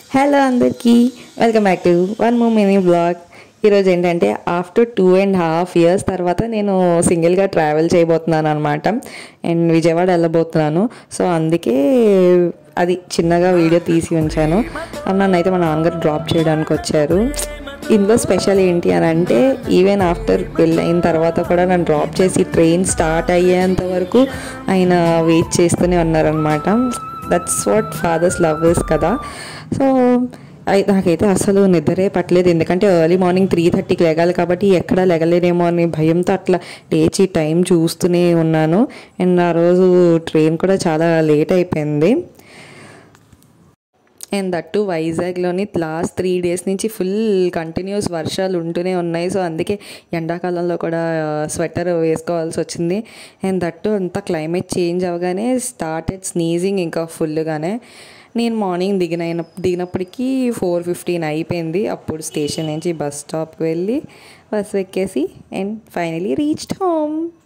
hello అందరికీ welcome back to one మూ mini blog ఈరోజు ఏంటంటే after two and half years తర్వాత నేను సింగిల్గా ట్రావెల్ చేయబోతున్నాను అనమాట అండ్ విజయవాడ వెళ్ళబోతున్నాను సో అందుకే అది చిన్నగా వీడియో తీసి ఉంచాను నన్నైతే మా నాన్నగారు డ్రాప్ చేయడానికి వచ్చారు ఇందులో స్పెషల్ ఏంటి అని అంటే ఈవెన్ ఆఫ్టర్ పెళ్ళైన తర్వాత కూడా నన్ను డ్రాప్ చేసి ట్రైన్ స్టార్ట్ అయ్యేంత వరకు ఆయన వెయిట్ చేస్తూనే ఉన్నారనమాట that's what father's love is కదా సో అయి నాకైతే అసలు నిద్రే పట్టలేదు ఎందుకంటే ఎర్లీ మార్నింగ్ త్రీ థర్టీకి లెగాలి కాబట్టి ఎక్కడ లెగలేనేమో అని భయంతో అట్లా లేచి టైం చూస్తూనే ఉన్నాను అండ్ ఆ రోజు ట్రైన్ కూడా చాలా లేట్ అయిపోయింది అండ్ దట్టు వైజాగ్లోని లాస్ట్ త్రీ డేస్ నుంచి ఫుల్ కంటిన్యూస్ వర్షాలు ఉంటూనే ఉన్నాయి సో అందుకే ఎండాకాలంలో కూడా స్వెటర్ వేసుకోవాల్సి వచ్చింది అండ్ దట్టు అంతా క్లైమేట్ చేంజ్ అవగానే స్టార్టెడ్ స్నీజింగ్ ఇంకా ఫుల్గానే నేను మార్నింగ్ దిగిన దిగినప్పటికీ ఫోర్ ఫిఫ్టీన్ అయిపోయింది అప్పుడు స్టేషన్ నుంచి బస్ స్టాప్కి వెళ్ళి బస్ ఎక్కేసి అండ్ ఫైనలీ రీచ్డ్ హోమ్